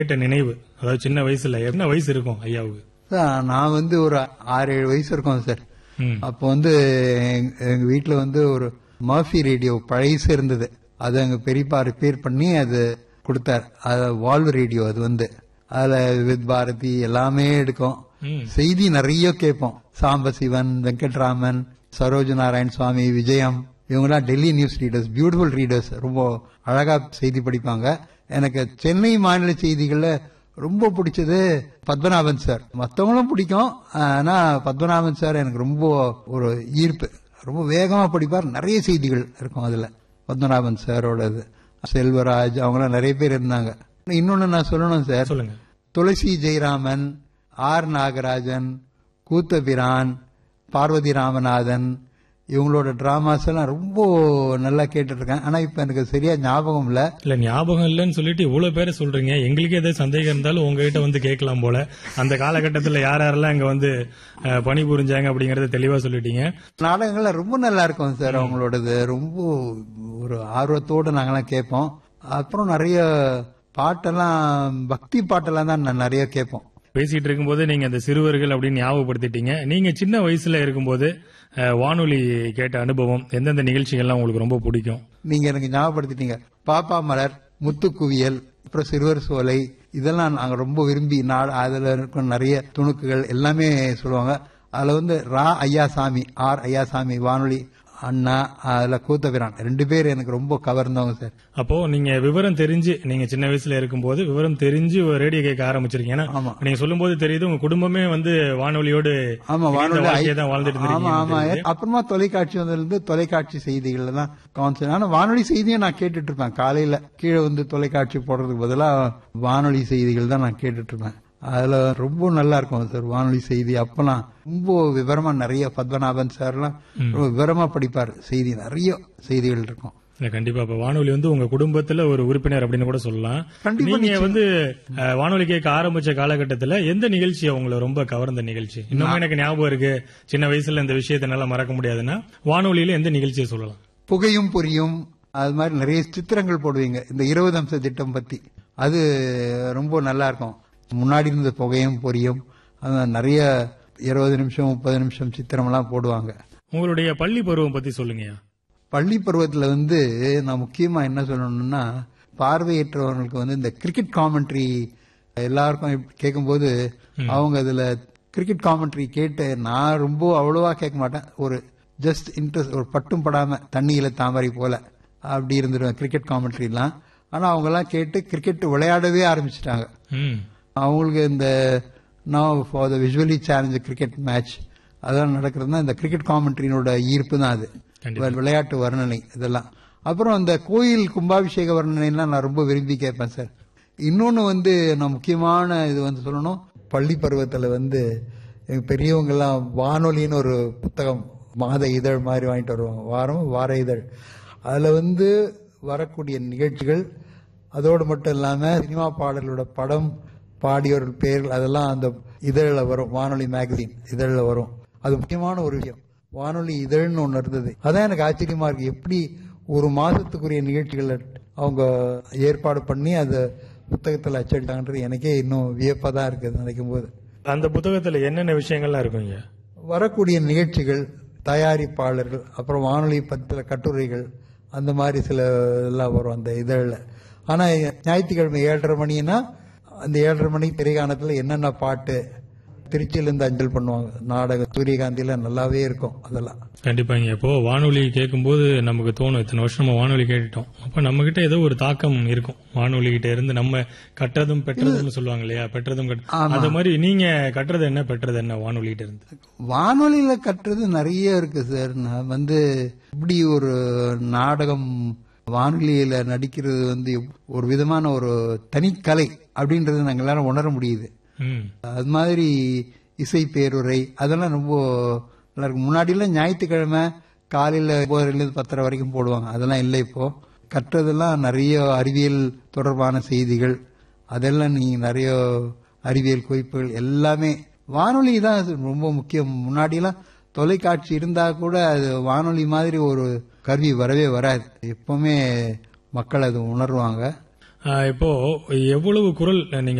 கேட்ட நினைவு அதாவது சின்ன வயசுல என்ன வயசு இருக்கும் ஐயாவுக்கு சார், நான் வந்து ஒரு ஆறு ஏழு வயசு இருக்கும் சார் ம். அப்போ வந்து எங்க- எங்க வீட்டுல வந்து ஒரு மர்ஃபி ரேடியோ பழைசு இருந்தது அது எங்க பெரியப்பா ரிப்பேர் பண்ணி அது கொடுத்தார் அது வால்வ் ரேடியோ அது வந்து அதுல வித் பாரதி எல்லாமே எடுக்கும் ம். செய்தி நிறைய கேட்போம் சாம்பசிவன் வெங்கட்ராமன் சரோஜ நாராயண் சுவாமி விஜயம் இவங்கெல்லாம் Delhi news readers beautiful readers ரொம்ப அழகா செய்தி படிப்பாங்க எனக்கு சென்னை மாநில செய்திகள்ல ரொம்ப பிடிச்சது பத்மநாபன் சார் மத்தவங்களும் பிடிக்கும் ஆனா பத்மநாபன் சார் எனக்கு ரொம்ப ஒரு ஈர்ப்பு ரொம்ப வேகமா படிப்பார் நிறைய செய்திகள் இருக்கும் அதுல பத்மநாபன் சாரோடது செல்வராஜ் அவங்களாம் நிறைய பேர் இருந்தாங்க இன்னொன்னு நான் சொல்லணும் சார் சொல்லுங்க துளசி ஜெயராமன் ஆர் நாகராஜன் கூத்தபிரான் பார்வதி ராமநாதன் இவங்களோட டிராமாஸ் எல்லாம் ரொம்ப நல்லா கேட்டுட்டு இருக்கேன் ஆனா இப்ப எனக்கு சரியா ஞாபகம் இல்ல இல்ல ஞாபகம் இல்லைன்னு சொல்லிட்டு இவ்வளவு பேரை சொல்றீங்க எங்களுக்கு ஏதாவது சந்தேகம் இருந்தாலும் உங்ககிட்ட வந்து கேட்கலாம் போல அந்த காலகட்டத்துல யார் யாரெல்லாம் இங்க வந்து அஹ், பணிபுரிஞ்சாங்க அப்படிங்கறத தெளிவா சொல்லிட்டீங்க நாடகங்கள்லாம் ரொம்ப நல்லா இருக்கும் சார் அவங்களோடது ரொம்ப ஒரு ஆர்வத்தோடு நாங்கெல்லாம் கேட்போம் அப்புறம் நிறைய பாட்டெல்லாம் பக்தி பாட்டெல்லாம் தான் நான் நிறைய கேட்போம் பேசிட்டு இருக்கும்போது நீங்க அந்த சிறுவர்கள் அப்படின்னு ஞாபகப்படுத்திட்டீங்க நீங்க சின்ன வயசுல இருக்கும்போது அஹ், வானொலி கேட்ட அனுபவம் எந்தெந்த நிகழ்ச்சிகள்லாம் உங்களுக்கு ரொம்ப பிடிக்கும் நீங்க எனக்கு ஞாபகப்படுத்திட்டீங்க பாப்பா மலர் முத்துக்குவியல் அப்புறம் சிறுவர் சோலை இதெல்லாம் நாங்க ரொம்ப விரும்பி நாடு அதுல இருக்கும் நிறைய துணுக்குகள் எல்லாமே சொல்லுவாங்க அதுல வந்து ரா ஐயாசாமி ஆர் ஐயாசாமி வானொலி அண்ணா அதுல கூத்தபிரான் ரெண்டு பேர் எனக்கு ரொம்ப கவர்ந்தவங்க சார் அப்போ நீங்க விவரம் தெரிஞ்சு நீங்க சின்ன வயசுல இருக்கும்போது விவரம் தெரிஞ்சு ஒரு ரேடியோ கேட்க ஆரம்பிச்சிருக்கீங்க ஏன்னா ஆமா. நீங்க சொல்லும்போது தெரியுது உங்க குடும்பமே வந்து வானொலியோடு ஆமா இணைந்த வானொலி வாழ்க்கையை தான் வாழ்ந்துட்டு ஆமா ஆமா இருந்தீங்க அப்புறமா தொலைக்காட்சி வந்திருந்து தொலைக்காட்சி செய்திகள் தான் கான்சென்ட் ஆனா வானொலி செய்தியும் நான் கேட்டுட்டு இருப்பேன் காலையில கீழே வந்து தொலைக்காட்சி போடுறதுக்கு பதிலா வானொலி செய்திகள் தான் நான் கேட்டுட்டு இருப்பேன் அதுல ரொம்ப நல்லா இருக்கும் சார் வானொலி செய்தி அப்பெல்லாம் ரொம்ப விவரமா நிறைய பத்மநாபன் சார்லாம் ரொம்ப விவரமா படிப்பார் செய்தி நிறைய செய்திகள் இருக்கும் இல்ல கண்டிப்பா அப்ப வானொலி வந்து உங்க குடும்பத்துல ஒரு உறுப்பினர் அப்படின்னு கூட சொல்லலாம் கண்டிப்பா நீங்க வந்து அஹ், வானொலி கேட்க ஆரம்பிச்ச காலகட்டத்துல எந்த நிகழ்ச்சி உங்களை ரொம்ப கவர்ந்த நிகழ்ச்சி இன்னும் எனக்கு ஞாபகம் இருக்கு சின்ன வயசுல இந்த விஷயத்தை என்னால மறக்க முடியாதுன்னா வானொலியில எந்த நிகழ்ச்சியை சொல்லலாம் புகையும் பொரியும் அது மாதிரி நிறைய சித்திரங்கள் போடுவீங்க இந்த இருபது அம்ச திட்டம் பத்தி அது ரொம்ப நல்லா இருக்கும் முன்னாடி இருந்த புகையும் பொரியும் அது நிறைய இருபது நிமிஷம் முப்பது நிமிஷம் சித்திரம் எல்லாம் போடுவாங்க உங்களுடைய பள்ளி பருவம் பத்தி சொல்லுங்கய்யா பள்ளி பருவத்துல வந்து நான் முக்கியமா என்ன சொல்லணும்னா பார்வையற்றவர்களுக்கு வந்து இந்த கிரிக்கெட் காமெண்ட்ரி எல்லாருக்கும் கேட்கும்போது அவங்க அதுல கிரிக்கெட் காமெண்ட்ரி கேட்டு நான் ரொம்ப அவ்வளவா கேட்க மாட்டேன் ஒரு ஜஸ்ட் இன்ட்ரெஸ்ட் ஒரு பட்டும் படாம தண்ணியில தாமரை போல அப்படி இருந்துருவேன் கிரிக்கெட் காமெண்ட்ரிலாம் ஆனா அவங்க எல்லாம் கேட்டு கிரிக்கெட் விளையாடவே ஆரம்பிச்சிட்டாங்க ம் அவங்களுக்கு இந்த now for the visually challenge cricket match அதெல்லாம் நடக்கிறதுனா இந்த கிரிக்கெட் காமெண்ட்ரினோட ஈர்ப்பு தான் அது கண்டிப்பா. விளையாட்டு வர்ணனை இதெல்லாம் அப்புறம் இந்த கோயில் கும்பாபிஷேக வர்ணனைலாம் நான் ரொம்ப விரும்பி கேட்பேன் சார் இன்னொன்னு வந்து நான் முக்கியமான இது வந்து சொல்லணும் பள்ளி பருவத்துல வந்து எங்க பெரியவங்க எல்லாம் வானொலின்னு ஒரு புத்தகம் மாத இதழ் மாதிரி வாங்கிட்டு வருவாங்க வாரம் வார இதழ் அதுல வந்து வரக்கூடிய நிகழ்ச்சிகள் அதோடு மட்டும் இல்லாம சினிமா பாடலோட படம் பாடியவர்கள் பேர்கள் அதெல்லாம் அந்த இதழில் வரும் வானொலி மேகசின் இதழில் வரும் அது முக்கியமான ஒரு விஷயம் வானொலி இதழ்னு ஒன்று இருந்தது அதான் எனக்கு ஆச்சரியமா இருக்கு எப்படி ஒரு மாசத்துக்குரிய நிகழ்ச்சிகளை அவங்க ஏற்பாடு பண்ணி அதை புத்தகத்தில் அச்சிட்டாங்கன்றது எனக்கே இன்னும் வியப்பா தான் இருக்குது நினைக்கும் போது அந்த புத்தகத்துல என்னென்ன விஷயங்கள்லாம் இருக்குங்க வரக்கூடிய நிகழ்ச்சிகள் தயாரிப்பாளர்கள் அப்புறம் வானொலி பத்திர கட்டுரைகள் அந்த மாதிரி சில எல்லாம் வரும் அந்த இதழில் ஆனா ஞாயிற்றுக்கிழமை ஏழரை மணினா அந்த ஏழரை மணி திரைகாணத்துல என்னென்ன பாட்டு திருச்சியிலேருந்து அஞ்சல் பண்ணுவாங்க நாடகம் சூரியகாந்தியில நல்லாவே இருக்கும் அதெல்லாம் கண்டிப்பாங்க இப்போ வானொலி கேட்கும்போது நமக்கு தோணும் இத்தனை வருஷம் நம்ம வானொலி கேட்டுட்டோம் அப்ப நம்ம கிட்ட ஏதோ ஒரு தாக்கம் இருக்கும் வானொலி கிட்ட இருந்து நம்ம கற்றதும் பெற்றதும் சொல்லுவாங்க இல்லையா பெற்றதும் கற்ற- அந்த மாதிரி நீங்க கற்றது என்ன பெற்றது என்ன வானொலி கிட்ட இருந்து வானொலியில கட்டுறது நிறைய இருக்கு சார் நான் வந்து இப்படி ஒரு நாடகம் வானொலியில நடிக்கிறது வந்து ஒரு விதமான ஒரு தனிக்கலை அப்படின்றது நாங்க எல்லாரும் உணர முடியுது ம் அது மாதிரி இசை பேருரை அதெல்லாம் ரொம்ப நல்லா இருக்கும் முன்னாடியெல்லாம் ஞாயிற்றுக்கிழமை காலையில ஒன்பதுலேருந்து பத்தரை வரைக்கும் போடுவாங்க அதெல்லாம் இல்லை இப்போ கற்றதெல்லாம் நிறைய அறிவியல் தொடர்பான செய்திகள் அதெல்லாம் நீ நிறைய அறிவியல் குறிப்புகள் எல்லாமே வானொலி தான் அது ரொம்ப முக்கியம் முன்னாடியெல்லாம் தொலைக்காட்சி இருந்தா கூட அது வானொலி மாதிரி ஒரு கருவி வரவே வராது எப்பவுமே மக்கள் அது உணர்வாங்க ஆஹ் இப்போ எவ்வளவு குரல் நீங்க